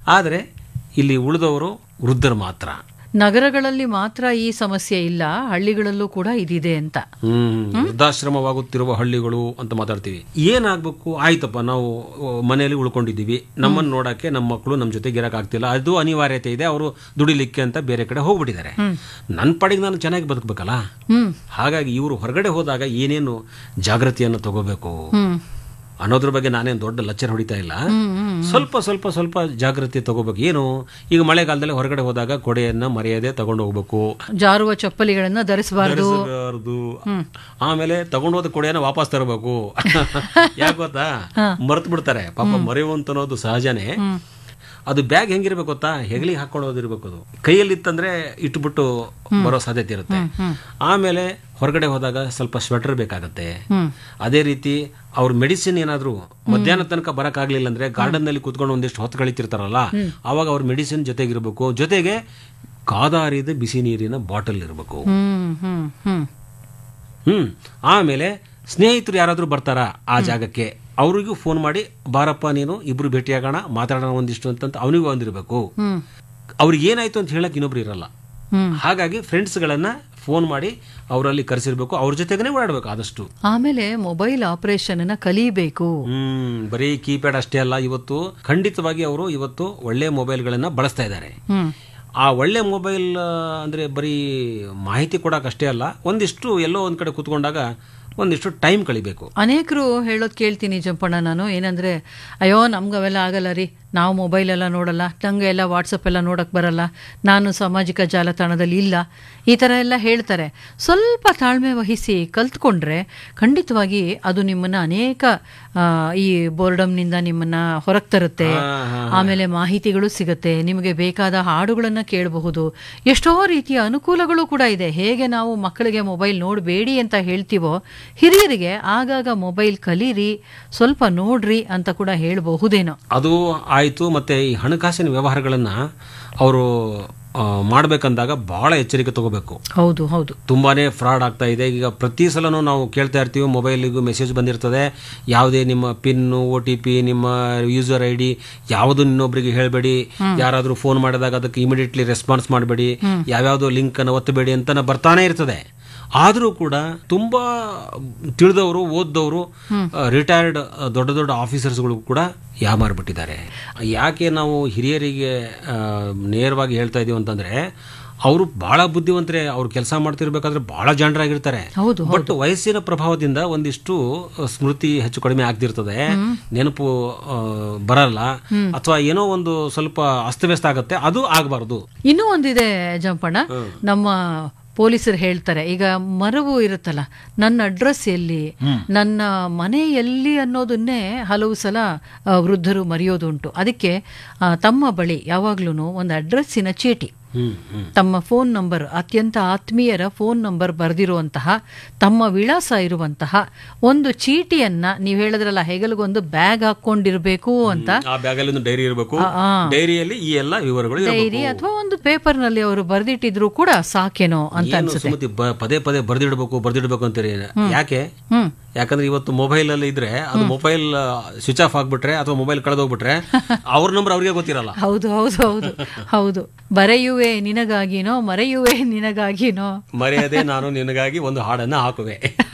ಆದರೆ ಇಲ್ಲಿ ಉಳಿದವರು ವೃದ್ಧರು ಮಾತ್ರ ನಗರಗಳಲ್ಲಿ ಮಾತ್ರ ಈ ಸಮಸ್ಯೆ ಇಲ್ಲ ಹಳ್ಳಿಗಳಲ್ಲೂ ಕೂಡ ಇದಿದೆ ಅಂತ ಹ್ಮ್ ವೃದ್ಧಾಶ್ರಮವಾಗುತ್ತಿರುವ ಹಳ್ಳಿಗಳು ಅಂತ ಮಾತಾಡ್ತೀವಿ ಏನಾಗ್ಬೇಕು ಆಯ್ತಪ್ಪ ನಾವು ಅಹ್, ಮನೆಯಲ್ಲಿ ಉಳ್ಕೊಂಡಿದ್ದೀವಿ ನಮ್ಮನ್ನು ನೋಡಕ್ಕೆ ನಮ್ಮ ಮಕ್ಕಳು ನಮ್ಮ ಜೊತೆಗೆ ಇರಕ್ಕಾಗ್ತಿಲ್ಲ ಅದು ಅನಿವಾರ್ಯತೆ ಇದೆ ಅವರು ದುಡಿಲಿಕ್ಕೆ ಅಂತ ಬೇರೆ ಕಡೆ ಹೋಗ್ಬಿಟ್ಟಿದ್ದಾರೆ ನನ್ನ ಪಾಡಿಗೆ ನಾನು ಚೆನ್ನಾಗಿ ಬದುಕಬೇಕಲ್ಲ ಹ್ಮ್ ಹಾಗಾಗಿ ಇವರು ಹೊರಗಡೆ ಹೋದಾಗ ಏನೇನು ಜಾಗೃತಿಯನ್ನು ತಗೋಬೇಕು ಹ್ಮ್ ಅನ್ನೋದ್ರ ಬಗ್ಗೆ ನಾನೇನು ದೊಡ್ಡ ಲಚ್ಚರ್ ಹೊಡಿತಾ ಇಲ್ಲ ಸ್ವಲ್ಪ ಸ್ವಲ್ಪ ಸ್ವಲ್ಪ ಜಾಗೃತಿ ತಗೋಬೇಕು ಏನು ಈಗ ಮಳೆಗಾಲದಲ್ಲಿ ಹೊರಗಡೆ ಹೋದಾಗ ಕೊಡೆಯನ್ನ ಮರೆಯದೆ ತಗೊಂಡು ಹೋಗ್ಬೇಕು ಜಾರುವ ಚಪ್ಪಲಿಗಳನ್ನ ಧರಿಸಬಾರ್ದು ಧರಿಸಬಾರ್ದು. ಆಮೇಲೆ ತಗೊಂಡೋದ ಕೊಡೆಯನ್ನ ವಾಪಸ್ ತರಬೇಕು ಯಾಕೆ ಗೊತ್ತಾ ಮರ್ತ್ ಬಿಡ್ತಾರೆ ಪಾಪ ಮರೆಯುವಂತ ಅನ್ನೋದು ಸಹಜನೇ ಅದು ಬ್ಯಾಗ್ ಹೆಂಗಿರ್ಬೇಕು ಗೊತ್ತಾ ಹೆಗಲಿಗೆ ಹಾಕೊಂಡು ಹೋದಿರ್ಬೇಕು ಅದು ಕೈಯಲ್ಲಿ ಇತ್ತಂದ್ರೆ ಇಟ್ಬಿಟ್ಟು ಬರೋ ಸಾಧ್ಯತೆ ಇರುತ್ತೆ ಆಮೇಲೆ ಹೊರಗಡೆ ಹೋದಾಗ ಸ್ವಲ್ಪ ಸ್ವೆಟರ್ ಬೇಕಾಗತ್ತೆ ಅದೇ ರೀತಿ ಅವ್ರ ಮೆಡಿಸಿನ್ ಏನಾದ್ರು ಮಧ್ಯಾಹ್ನ ತನಕ ಬರಕ್ಕಾಗ್ಲಿಲ್ಲ ಅಂದ್ರೆ ಗಾರ್ಡನ್ ನಲ್ಲಿ ಕೂತ್ಕೊಂಡು ಒಂದಿಷ್ಟು ಹೊತ್ತು ಕಳಿತಿರ್ತಾರಲ್ಲ ಅವಾಗ ಅವ್ರ ಮೆಡಿಸಿನ್ ಜೊತೆಗಿರ್ಬೇಕು ಜೊತೆಗೆ ಕಾದಾರಿದ ಬಿಸಿ ನೀರಿನ ಬಾಟಲ್ ಇರಬೇಕು ಹ್ಮ್ ಹ್ಮ್ ಹ್ಮ್ ಹ್ಮ್ ಆಮೇಲೆ ಸ್ನೇಹಿತರು ಯಾರಾದ್ರೂ ಬರ್ತಾರ ಆ ಜಾಗಕ್ಕೆ ಅವ್ರಿಗೂ ಫೋನ್ ಮಾಡಿ ಬಾರಪ್ಪ ನೀನು ಇಬ್ರು ಭೇಟಿಯಾಗೋಣ ಮಾತಾಡೋಣ ಒಂದಿಷ್ಟು ಅಂತ ಅವನಿಗೂ ಒಂದಿರ್ಬೇಕು ಹ್ಮ್ ಅವ್ರಿಗೆ ಏನಾಯ್ತು ಅಂತ ಹೇಳಕ್ ಇನ್ನೊಬ್ರು ಇರಲ್ಲ ಹ್ಮ್ ಹಾಗಾಗಿ ಫ್ರೆಂಡ್ಸ್ಗಳನ್ನ ಫೋನ್ ಮಾಡಿ ಅವರಲ್ಲಿ ಕರೆಸಿರ್ಬೇಕು ಅವ್ರ ಜೊತೆಗೇನೆ ಓಡಾಡ್ಬೇಕು ಆದಷ್ಟು ಆಮೇಲೆ ಮೊಬೈಲ್ ಆಪರೇಷನ್ ಅನ್ನ ಕಲಿಬೇಕು ಹ್ಮ್ ಬರೀ ಕೀಪ್ಯಾಡ್ ಅಷ್ಟೇ ಅಲ್ಲ ಇವತ್ತು ಖಂಡಿತವಾಗಿ ಅವರು ಇವತ್ತು ಒಳ್ಳೆ ಮೊಬೈಲ್ಗಳನ್ನ ಬಳಸ್ತಾ ಇದ್ದಾರೆ ಹ್ಮ್ ಆ ಒಳ್ಳೆ ಮೊಬೈಲ್ ಅಂದ್ರೆ ಬರೀ ಮಾಹಿತಿ ಕೊಡಕ್ ಅಷ್ಟೇ ಅಲ್ಲ ಒಂದಿಷ್ಟು ಎಲ್ಲೋ ಒಂದ್ ಕಡೆ ಕೂತ್ಕೊಂಡಾಗ ಒಂದಿಷ್ಟು ಟೈಮ್ ಕಳಿಬೇಕು ಅನೇಕರು ಹೇಳೋದು ಕೇಳ್ತೀನಿ ಜಂಪಣ್ಣ ನಾನು ಏನಂದ್ರೆ ಅಯ್ಯೋ ನಮ್ಗೆ ಅವೆಲ್ಲ ಆಗಲ್ಲ ರೀ ನಾವು ಮೊಬೈಲ್ ಎಲ್ಲ ನೋಡಲ್ಲ ನಂಗೆ ಎಲ್ಲ ವಾಟ್ಸಪ್ ಎಲ್ಲ ನೋಡಕ್ ಬರಲ್ಲ ನಾನು ಸಾಮಾಜಿಕ ಜಾಲತಾಣದಲ್ಲಿ ಇಲ್ಲ ಈ ಥರ ಎಲ್ಲ ಹೇಳ್ತಾರೆ ಸ್ವಲ್ಪ ತಾಳ್ಮೆ ವಹಿಸಿ ಕಲ್ತ್ಕೊಂಡ್ರೆ ಖಂಡಿತವಾಗಿ ಅದು ನಿಮ್ಮನ್ನ ಅನೇಕ ಆ, ಈ ಬೋರ್ಡಮ್ನಿಂದ ನಿಮ್ಮನ್ನ ಹೊರಗೆ ತರುತ್ತೆ ಆಮೇಲೆ ಮಾಹಿತಿಗಳು ಸಿಗುತ್ತೆ ನಿಮಗೆ ಬೇಕಾದ ಹಾಡುಗಳನ್ನ ಕೇಳಬಹುದು ಎಷ್ಟೋ ರೀತಿಯ ಅನುಕೂಲಗಳು ಕೂಡ ಇದೆ ಹೇಗೆ ನಾವು ಮಕ್ಕಳಿಗೆ ಮೊಬೈಲ್ ನೋಡಬೇಡಿ ಅಂತ ಹೇಳ್ತೀವೋ ಹಿರಿಯರಿಗೆ ಆಗಾಗ ಮೊಬೈಲ್ ಕಲೀರಿ ಸ್ವಲ್ಪ ನೋಡ್ರಿ ಅಂತ ಕೂಡ ಹೇಳಬಹುದೇನೋ ಅದು ಆಯಿತು ಮತ್ತೆ ಈ ಹಣಕಾಸಿನ ವ್ಯವಹಾರಗಳನ್ನ ಅವರು ಮಾಡ್ಬೇಕಂದಾಗ ಬಹಳ ಎಚ್ಚರಿಕೆ ತಗೋಬೇಕು ಹೌದು ಹೌದು ತುಂಬಾನೇ ಫ್ರಾಡ್ ಆಗ್ತಾ ಇದೆ ಈಗ ಪ್ರತಿ ಸಲನೂ ನಾವು ಕೇಳ್ತಾ ಇರ್ತೀವಿ ಮೊಬೈಲಿಗೂ ಮೆಸೇಜ್ ಬಂದಿರ್ತದೆ ಯಾವುದೇ ನಿಮ್ಮ ಪಿನ್ನು ಒ ಟಿ ಪಿ ನಿಮ್ಮ ಯೂಸರ್ ಐ ಡಿ ಯಾವುದು ಇನ್ನೊಬ್ರಿಗೆ ಹೇಳಬೇಡಿ ಯಾರಾದರೂ ಫೋನ್ ಮಾಡಿದಾಗ ಅದಕ್ಕೆ ಇಮಿಡಿಯೇಟ್ಲಿ ರೆಸ್ಪಾನ್ಸ್ ಮಾಡಬೇಡಿ ಯಾವ್ಯಾವುದೋ ಲಿಂಕ್ ಅನ್ನು ಒತ್ತಬೇಡಿ ಅಂತ ಬರ್ತಾನೆ ಇರ್ತದೆ ಆದರೂ ಕೂಡ ತುಂಬಾ ತಿಳಿದವರು ಓದ್ದವರು ರಿಟೈರ್ಡ್ ದೊಡ್ಡ ದೊಡ್ಡ ಆಫೀಸರ್ಸ್ಗಳು ಕೂಡ ಯಾಮಾರ್ಬಿಟ್ಟಿದ್ದಾರೆ ಯಾಕೆ ನಾವು ಹಿರಿಯರಿಗೆ ಆ, ನೇರವಾಗಿ ಹೇಳ್ತಾ ಇದೀವಿ ಅಂತಂದ್ರೆ ಅವರು ಬಹಳ ಬುದ್ಧಿವಂತರೆ ಅವ್ರು ಕೆಲಸ ಮಾಡ್ತಿರ್ಬೇಕಾದ್ರೆ ಬಹಳ ಜನರಾಗಿರ್ತಾರೆ ಹೌದು ಬಟ್ ವಯಸ್ಸಿನ ಪ್ರಭಾವದಿಂದ ಒಂದಿಷ್ಟು ಸ್ಮೃತಿ ಹೆಚ್ಚು ಕಡಿಮೆ ಆಗ್ತಿರ್ತದೆ ನೆನಪು ಆ, ಬರಲ್ಲ ಅಥವಾ ಏನೋ ಒಂದು ಸ್ವಲ್ಪ ಅಸ್ತವ್ಯಸ್ತ ಆಗತ್ತೆ ಅದು ಆಗಬಾರ್ದು ಇನ್ನೂ ಒಂದಿದೆ ಜಂಪಣ್ಣ ನಮ್ಮ ಪೊಲೀಸರು ಹೇಳ್ತಾರೆ ಈಗ ಮರವು ಇರುತ್ತಲ್ಲ ನನ್ನ ಅಡ್ರೆಸ್ ಎಲ್ಲಿ ನನ್ನ ಮನೆ ಎಲ್ಲಿ ಅನ್ನೋದನ್ನೇ ಹಲವು ಸಲ ಆ, ವೃದ್ಧರು ಮರೆಯೋದುಂಟು ಅದಕ್ಕೆ ಆ, ತಮ್ಮ ಬಳಿ ಯಾವಾಗ್ಲೂ ಒಂದು ಅಡ್ರೆಸ್ಸಿನ ಚೀಟಿ ಹ್ಮ್ ಹ್ಮ್ ತಮ್ಮ ಫೋನ್ ನಂಬರ್ ಅತ್ಯಂತ ಆತ್ಮೀಯರ ಫೋನ್ ನಂಬರ್ ಬರೆದಿರುವಂತಹ ತಮ್ಮ ವಿಳಾಸ ಇರುವಂತಹ ಒಂದು ಚೀಟಿಯನ್ನ ನೀವು ಹೇಳಿದ್ರಲ್ಲ ಹೆಗಲಿಗೊಂದು ಬ್ಯಾಗ್ ಹಾಕೊಂಡಿರ್ಬೇಕು ಅಂತ ಆ ಬ್ಯಾಗಲ್ಲಿ ಒಂದು ಡೈರಿ ಇರಬೇಕು ಆ, ಆ. ಡೈರಿಯಲ್ಲಿ ಈ ಎಲ್ಲ ವಿವರಗಳು ಇರಬೇಕು ಡೈರಿ ಅಥವಾ ಒಂದು ಪೇಪರ್ ನಲ್ಲಿ ಅವರು ಬರೆದಿಟ್ಟಿದ್ರು ಕೂಡ ಸಾಕೇನೋ ಅಂತ ಏನು ಸುಮತಿ ಬ- ಪದೇ ಪದೇ ಬರ್ದಿಡ್ಬೇಕು ಬರ್ದಿಡ್ಬೇಕು ಅಂತೀರಿ ಯಾಕೆ ಹ್ಮ್ ಯಾಕಂದ್ರೆ ಇವತ್ತು ಮೊಬೈಲ್ ಅಲ್ಲಿ ಇದ್ರೆ ಅದು ಮೊಬೈಲ್ ಸ್ವಿಚ್ ಆಫ್ ಆಗ್ಬಿಟ್ರೆ ಅಥವಾ ಮೊಬೈಲ್ ಕಳೆದೋಗ್ಬಿಟ್ರೆ ಅವ್ರ ನಂಬರ್ ಅವ್ರಿಗೆ ಗೊತ್ತಿರಲ್ಲ ಹೌದು ಹೌದು ಹೌದು ಹೌದು ಬರೆಯುವೆ ನಿನಗಾಗಿನೋ ಮರೆಯುವೆ ನಿನಗಾಗಿನೋ ಮರೆಯದೆ ನಾನು ನಿನಗಾಗಿ ಒಂದು ಹಾಡನ್ನ ಹಾಕುವೆ